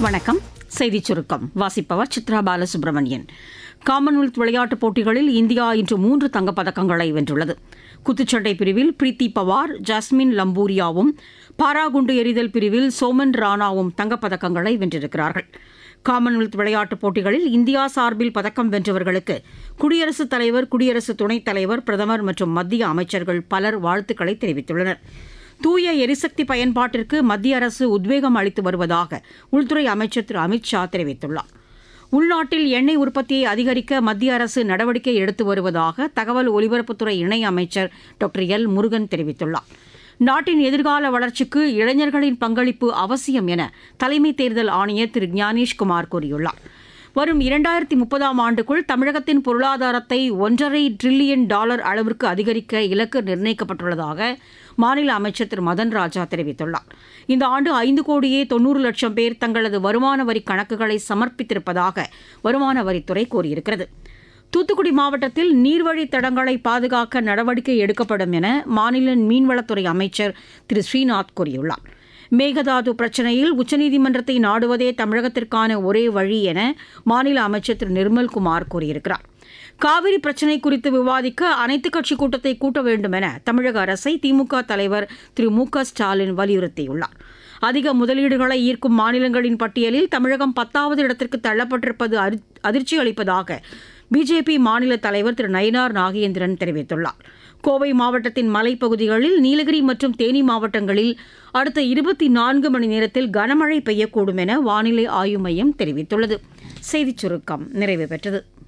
வணக்கம் செய்திச் சுருக்கம் வாசிப்பவர் சித்ரா பாலசுப்ரமணியன் காமன்வெல்த் விளையாட்டுப் போட்டிகளில் இந்தியா இன்று மூன்று தங்கப்பதக்கங்களை வென்றுள்ளது குத்துச்சண்டை பிரிவில் பிரீத்தி பவார் ஜாஸ்மின் லம்பூரியாவும் பாராகுண்டு எறிதல் பிரிவில் சோமன் ராணாவும் தங்கப்பதக்கங்களை வென்றிருக்கிறார்கள் காமன்வெல்த் விளையாட்டுப் போட்டிகளில் இந்தியா சார்பில் பதக்கம் வென்றவர்களுக்கு குடியரசுத் தலைவர் குடியரசு துணைத் தலைவர் பிரதமர் மற்றும் மத்திய அமைச்சர்கள் பலர் வாழ்த்துக்களை தெரிவித்துள்ளனர் தூய எரிசக்தி பயன்பாட்டிற்கு மத்திய அரசு உத்வேகம் அளித்து வருவதாக உள்துறை அமைச்சர் திரு அமித் ஷா தெரிவித்துள்ளார் உள்நாட்டில் எண்ணெய் உற்பத்தியை அதிகரிக்க மத்திய அரசு நடவடிக்கை எடுத்து வருவதாக தகவல் ஒலிபரப்புத்துறை இணை அமைச்சர் டாக்டர் எல் முருகன் தெரிவித்துள்ளார் நாட்டின் எதிர்கால வளர்ச்சிக்கு இளைஞர்களின் பங்களிப்பு அவசியம் என தலைமை தேர்தல் ஆணையர் திரு ஞானேஷ்குமார் கூறியுள்ளார் வரும் இரண்டாயிரத்தி முப்பதாம் ஆண்டுக்குள் தமிழகத்தின் பொருளாதாரத்தை ஒன்றரை டிரில்லியன் டாலர் அளவிற்கு அதிகரிக்க இலக்கு நிர்ணயிக்கப்பட்டுள்ளதாக மாநில அமைச்சர் திரு மதன் ராஜா தெரிவித்துள்ளார் இந்த ஆண்டு ஐந்து கோடியே தொன்னூறு லட்சம் பேர் தங்களது வருமான வரி கணக்குகளை சமர்ப்பித்திருப்பதாக வருமான வரித்துறை கூறியிருக்கிறது தூத்துக்குடி மாவட்டத்தில் நீர்வழி தடங்களை பாதுகாக்க நடவடிக்கை எடுக்கப்படும் என மாநில மீன்வளத்துறை அமைச்சர் திரு ஸ்ரீநாத் கூறியுள்ளார் மேகதாது பிரச்சினையில் உச்சநீதிமன்றத்தை நாடுவதே தமிழகத்திற்கான ஒரே வழி என மாநில அமைச்சர் திரு நிர்மல்குமார் கூறியிருக்கிறார் காவிரி பிரச்சினை குறித்து விவாதிக்க அனைத்துக் கட்சி கூட்டத்தை கூட்ட வேண்டும் என தமிழக அரசை திமுக தலைவர் திரு மு க ஸ்டாலின் வலியுறுத்தியுள்ளார் அதிக முதலீடுகளை ஈர்க்கும் மாநிலங்களின் பட்டியலில் தமிழகம் பத்தாவது இடத்திற்கு தள்ளப்பட்டிருப்பது அதிர்ச்சி அளிப்பதாக பிஜேபி மாநில தலைவர் திரு நயினார் நாகேந்திரன் தெரிவித்துள்ளார் கோவை மாவட்டத்தின் மலைப்பகுதிகளில் நீலகிரி மற்றும் தேனி மாவட்டங்களில் அடுத்த இருபத்தி நான்கு மணி நேரத்தில் கனமழை பெய்யக்கூடும் என வானிலை ஆய்வு மையம் தெரிவித்துள்ளது செய்திச் சுருக்கம் நிறைவு பெற்றது